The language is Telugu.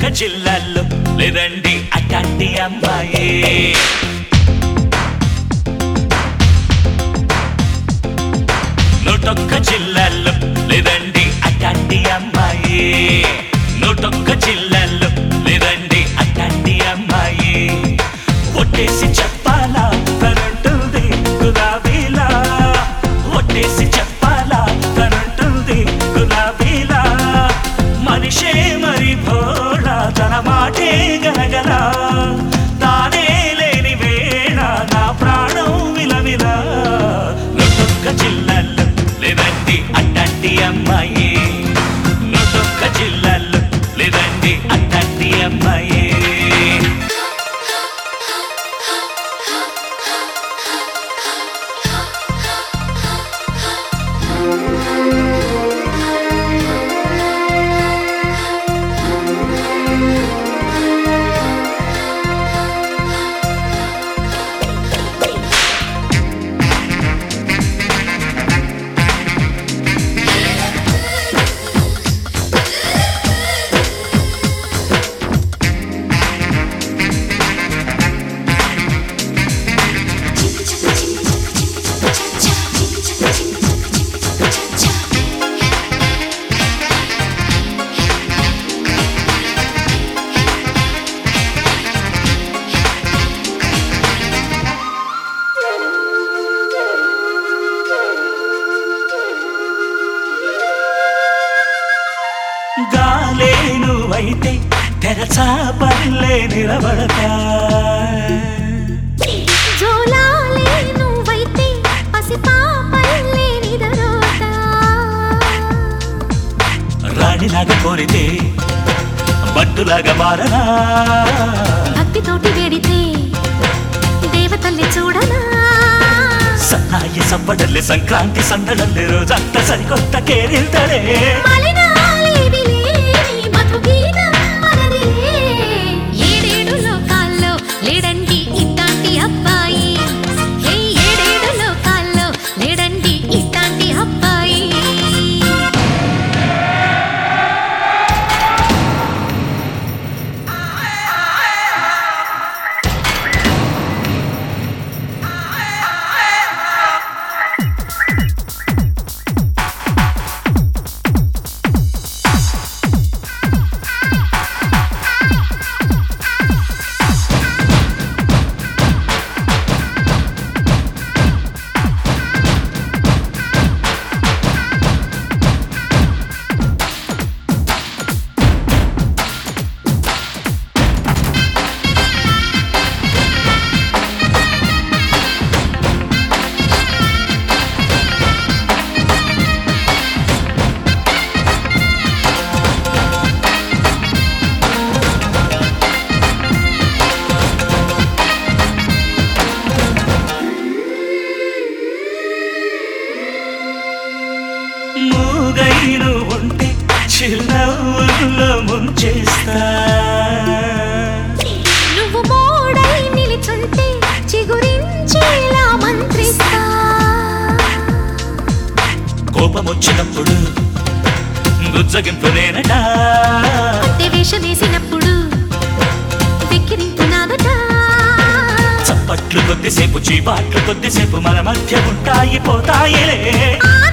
జిల్లాల్లో లేదండి అట్లాంటి అమ్మాయి నూటొక్క జిల్లాల్లో లేదండి అట్లాంటి అమ్మాయి నూటొక్క జిల్లాల్లో లేదండి అట్లాంటి అమ్మాయి ఒట్టేసి చెప్పాలా తనంటుంది గులాబీలా ఒట్టేసి చెప్పాలా తనంటుంది గులాబీలా మనిషే మరి భోళా తన మాటే గలగల తానే లేని వేళ నా ప్రాణం విలవిలా నొట్టొక్క జిల్లాల్లో లేదండి అట్లాంటి అమ్మాయి నొట్టొక్క జిల్లాల్లో లేదండి అట్లాంటి అమ్మాయి గాలే నువ్వైతే తెరచా పల్లె నిలబడతా జోలాలే నువ్వైతే పసిపాపల్లే నిదరోతా రాణిలాగా కోరితే బట్టులాగా మారనా భక్తితోటి వేడితే దేవతల్ని చూడనా సన్నాయి సవ్వడల్లే సంక్రాంతి సందడల్లే రోజంతా సరికొత్త కేరిల్తడే మలినాలేవి లేని మధుగీతం మనదే. ఏడేడు లోకాల్లో లేడండి ఇట్టాంటి అబ్బాయి హే, ఏడేడు లోకాల్లో లేడండి ఇట్టాంటి అబ్బాయి మూగైను ఉంటే చిరునవ్వుల్లో ముంచేస్తా నువ్వు మోడై నిలిచుంటే చిగురించేలా మంత్రిస్తా కోపం వచ్చినప్పుడు బుజ్జగింపు నేనట అంటే వేషం వేసినప్పుడు వెక్కిరింపు నాదట చప్పట్లు కొద్దిసేపు చీపాట్లు కొద్దిసేపు మన మధ్య ఉంటాయి పోతాయిలే ఆ